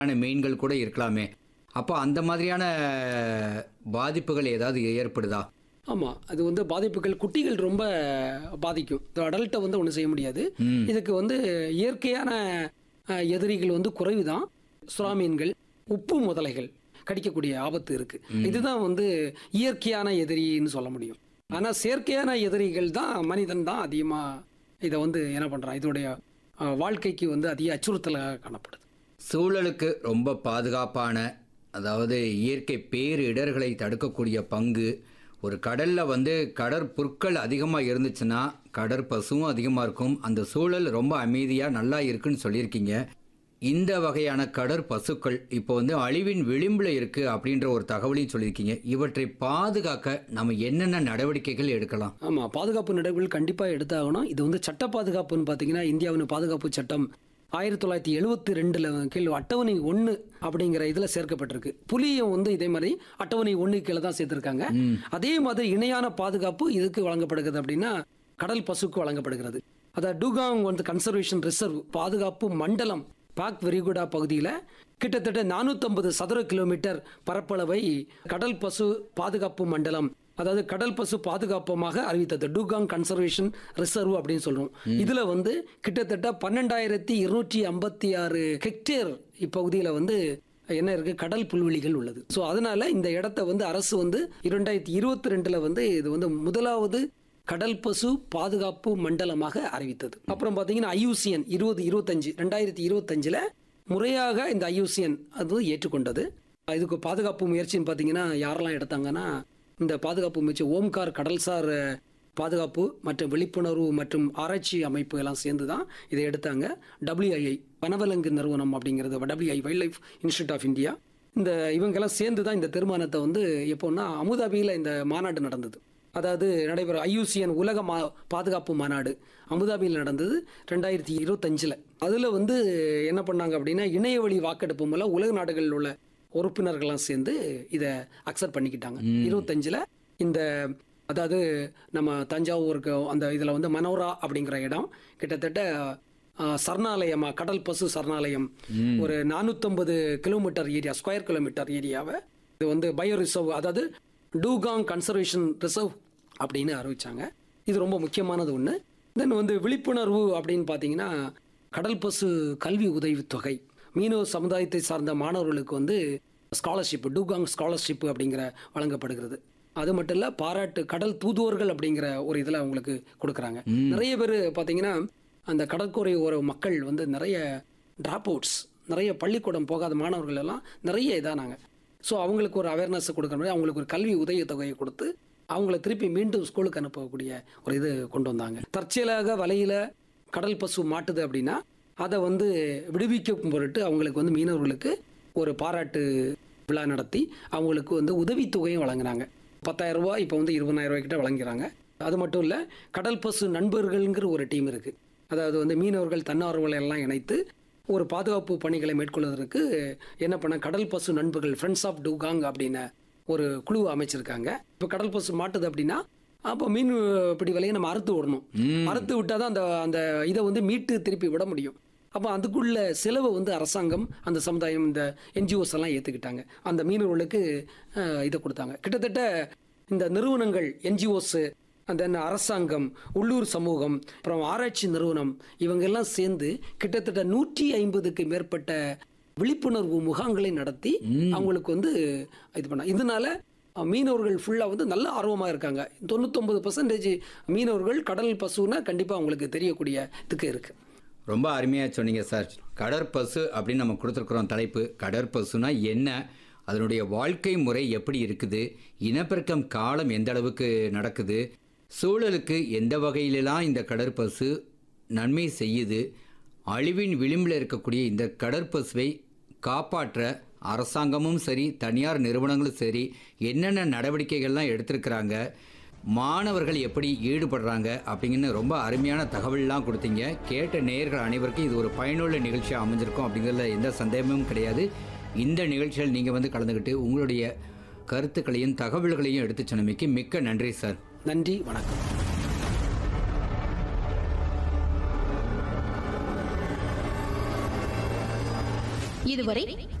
ஆன மீன்கள் கூட இருக்கலாமே அப்போ அந்த மாதிரியான பாதிப்புகள் ஏதாவது ஏற்படுதா ஆமாம் அது வந்து பாதிப்புகள் குட்டிகள் ரொம்ப பாதிக்கும் அடல்ட்டை வந்து ஒன்றும் செய்ய முடியாது இதுக்கு வந்து இயற்கையான அஹ், எதிரிகள் வந்து குறைவு தான் சுறா மீன்கள் உப்பு முதலைகள் கடிக்கக்கூடிய ஆபத்து இருக்கு இதுதான் வந்து இயற்கையான எதிரின்னு சொல்ல முடியும் ஆனால் செயற்கையான எதிரிகள் தான் மனிதன் தான் அதிகமாக இதை வந்து என்ன பண்ணுறான் இதோடைய அஹ், வாழ்க்கைக்கு வந்து அதிக அச்சுறுத்தலாக காணப்படுது சூழலுக்கு ரொம்ப பாதுகாப்பான அதாவது இயற்கை பேரிடர்களை தடுக்கக்கூடிய பங்கு ஒரு கடல்ல வந்து கடற்புற்கள் அதிகமாக இருந்துச்சுன்னா கடற்பசுவும் அதிகமாக இருக்கும் அந்த சூழல் ரொம்ப அமைதியாக நல்லா இருக்குன்னு சொல்லியிருக்கீங்க இந்த வகையான கடற்பசுக்கள் இப்போ வந்து அழிவின் விளிம்பில் இருக்கு அப்படின்ற ஒரு தகவலையும் சொல்லியிருக்கீங்க இவற்றை பாதுகாக்க நம்ம என்னென்ன நடவடிக்கைகள் எடுக்கலாம் ஆமாம் பாதுகாப்பு நடவடிக்கைகள் கண்டிப்பாக எடுத்தாகணும் இது வந்து சட்ட பாதுகாப்புன்னு பார்த்தீங்கன்னா இந்தியாவின் பாதுகாப்பு சட்டம் ஆயிரத்தி தொள்ளாயிரத்தி எழுபத்தி ரெண்டில் கீழ் அட்டவணை ஒன்று அப்படிங்கிற இதில் சேர்க்கப்பட்டிருக்கு புலியும் வந்து இதே மாதிரி அட்டவணை ஒன்று கீழே தான் சேர்த்துருக்காங்க அதே மாதிரி இணையான பாதுகாப்பு இதுக்கு வழங்கப்படுகிறது அப்படின்னா கடல் பசுக்கு வழங்கப்படுகிறது அதாவது டூகாங் வந்து கன்சர்வேஷன் ரிசர்வ் பாதுகாப்பு மண்டலம் பாக் விரிகுடா பகுதியில் கிட்டத்தட்ட நானூற்றம்பது சதுர கிலோமீட்டர் பரப்பளவை கடல் பசு பாதுகாப்பு மண்டலம் அதாவது கடல் பசு பாதுகாப்பமாக அறிவித்தது டூகாங் கன்சர்வேஷன் ரிசர்வ் அப்படின்னு சொல்றோம் இதுல வந்து கிட்டத்தட்ட பன்னெண்டாயிரத்தி இருநூற்றி ஐம்பத்தி ஆறு ஹெக்டேர் இப்பகுதியில வந்து என்ன இருக்கு கடல் புல்வெளிகள் உள்ளது ஸோ அதனால இந்த இடத்த வந்து அரசு வந்து இரண்டாயிரத்தி இருபத்தி ரெண்டுல வந்து இது வந்து முதலாவது கடல் பசு பாதுகாப்பு மண்டலமாக அறிவித்தது அப்புறம் பார்த்தீங்கன்னா ஐயூசிஎன் இருபது இருபத்தஞ்சு ரெண்டாயிரத்தி இருபத்தஞ்சில் முறையாக இந்த ஐயூசிஎன் அது வந்து ஏற்றுக்கொண்டது இதுக்கு பாதுகாப்பு முயற்சின்னு பார்த்தீங்கன்னா யாரெல்லாம் எடுத்தாங்கன்னா இந்த பாதுகாப்பு முயற்சி ஓம்கார் கடல்சார் அஹ், பாதுகாப்பு மற்றும் விழிப்புணர்வு மற்றும் ஆராய்ச்சி அமைப்பு எல்லாம் சேர்ந்து தான் இதை எடுத்தாங்க WII வனவிலங்கு நிறுவனம் அப்படிங்கிறது WII wildlife institute of India இந்த இவங்கெல்லாம் சேர்ந்து தான் இந்த தீர்மானத்தை வந்து எப்போன்னா அமுதாபியில் இந்த மாநாடு நடந்தது அதாவது நடைபெற ஐயூசிஎன் உலக மா பாதுகாப்பு மாநாடு அபுதாபியில் நடந்தது ரெண்டாயிரத்தி இருபத்தஞ்சில் அதில் வந்து என்ன பண்ணாங்க அப்படின்னா இணைய வழி வாக்கெடுப்பு மூலம் உலக நாடுகளில் உள்ள உறுப்பினர்கள்லாம் சேர்ந்து இதை அக்செப்ட் பண்ணிக்கிட்டாங்க இருபத்தஞ்சில் இந்த அதாவது நம்ம தஞ்சாவூருக்கு அந்த இதில் வந்து மனோரா அப்படிங்கிற இடம் கிட்டத்தட்ட ஆஹ், சரணாலயமா கடல் பசு சரணாலயம் ஒரு நானூற்றம்பது கிலோமீட்டர் ஏரியா ஸ்கொயர் கிலோமீட்டர் ஏரியாவை இது வந்து பயோ ரிசர்வ் அதாவது டூகாங் கன்சர்வேஷன் ரிசர்வ் அப்படின்னு அறிவிச்சாங்க இது ரொம்ப முக்கியமானது ஒன்று தென் வந்து விழிப்புணர்வு அப்படின்னு பார்த்தீங்கன்னா கடல் பசு கல்வி உதவித்தொகை மீனவ சமுதாயத்தை சார்ந்த மாணவர்களுக்கு வந்து ஸ்காலர்ஷிப் டூகாங் ஸ்காலர்ஷிப் அப்படிங்கிற வழங்கப்படுகிறது அது மட்டும் இல்லை பாராட்டு கடல் தூதுவர்கள் அப்படிங்கிற ஒரு இதில் அவங்களுக்கு கொடுக்குறாங்க நிறைய பேர் பார்த்தீங்கன்னா அந்த கடற்கரை ஓர மக்கள் வந்து நிறைய ட்ராப் அவுட்ஸ் நிறைய பள்ளிக்கூடம் போகாத மாணவர்கள் எல்லாம் நிறைய இதானாங்க ஸோ அவங்களுக்கு ஒரு அவேர்னஸ் கொடுக்குற மாதிரி அவங்களுக்கு ஒரு கல்வி உதவித்தொகையை கொடுத்து அவங்கள திருப்பி மீண்டும் ஸ்கூலுக்கு அனுப்பக்கூடிய ஒரு இது கொண்டு வந்தாங்க தற்செயலாக வலையில கடல் பசு மாட்டுது அப்படின்னா அதை வந்து விடுவிக்கும் பொருட்டு அவங்களுக்கு வந்து மீனவர்களுக்கு ஒரு பாராட்டு விழா நடத்தி அவங்களுக்கு வந்து உதவித்தொகையும் வழங்குனாங்க பத்தாயிரம் ரூபாய் இப்போ வந்து இருபதாயிரம் ரூபாய் கிட்ட வழங்குறாங்க அது மட்டும் இல்லை கடல் பசு நண்பர்கள்ங்கிற ஒரு டீம் இருக்கு அதாவது வந்து மீனவர்கள் தன்னார்வலை எல்லாம் இணைத்து ஒரு பாதுகாப்பு பணிகளை மேற்கொள்வதற்கு என்ன பண்ண கடல் பசு நண்பர்கள் ஃப்ரெண்ட்ஸ் ஆஃப் டூகாங் அப்படின்னு ஒரு குழு அமைச்சிருக்காங்க இப்போ கடல் பசு மாட்டுது அப்படின்னா அப்போ மீன் பிடி வலையை நம்ம அறுத்து விடணும் அறுத்து விட்டால் தான் அந்த அந்த இதை வந்து மீட்டு திருப்பி விட முடியும் அப்போ அதுக்குள்ள செலவை வந்து அரசாங்கம் அந்த சமுதாயம் இந்த என்ஜிஓஸ் எல்லாம் ஏற்றுக்கிட்டாங்க அந்த மீனவர்களுக்கு அஹ், இதை கொடுத்தாங்க கிட்டத்தட்ட இந்த நிறுவனங்கள் என்ஜிஓஸ் அந்த அரசாங்கம் உள்ளூர் சமூகம் அப்புறம் ஆராய்ச்சி நிறுவனம் இவங்க எல்லாம் சேர்ந்து கிட்டத்தட்ட நூற்றி ஐம்பதுக்கு மேற்பட்ட விழிப்புணர்வு முகாம்களை நடத்தி அவங்களுக்கு வந்து இது பண்ண இதனால அஹ், மீனவர்கள் ஃபுல்லாக வந்து நல்ல ஆர்வமாக இருக்காங்க தொண்ணூத்தொம்பது பர்சன்டேஜ் மீனவர்கள் கடல் பசுன்னா கண்டிப்பாக அவங்களுக்கு தெரியக்கூடிய இதுக்கு இருக்கு ரொம்ப அருமையாக சொன்னீங்க சார் கடற்பசு அப்படின்னு நம்ம கொடுத்துருக்குறோம் தலைப்பு கடற்பசுனா என்ன அதனுடைய வாழ்க்கை முறை எப்படி இருக்குது இனப்பெருக்கம் காலம் எந்த அளவுக்கு நடக்குது சூழலுக்கு எந்த வகையிலெல்லாம் இந்த கடற்பசு நன்மை செய்யுது அழிவின் விளிம்பில் இருக்கக்கூடிய இந்த கடற்பசுவை காப்பாற்ற அரசாங்கமும் சரி தனியார் நிறுவனங்களும் சரி என்னென்ன நடவடிக்கைகள்லாம் எடுத்திருக்கிறாங்க மாணவர்கள் எப்படி ஈடுபடுறாங்க அப்படிங்கன்னு ரொம்ப அருமையான தகவல்லாம் கொடுத்தீங்க கேட்ட நேயர்கள் அனைவருக்கும் இது ஒரு பயனுள்ள நிகழ்ச்சியாக அமைஞ்சிருக்கும் அப்படிங்கிறதுல எந்த சந்தேகமும் கிடையாது இந்த நிகழ்ச்சியில் நீங்கள் வந்து கலந்துக்கிட்டு உங்களுடைய கருத்துக்களையும் தகவல்களையும் எடுத்து சொன்னமைக்கு மிக்க நன்றி சார் நன்றி வணக்கம் இதுவரை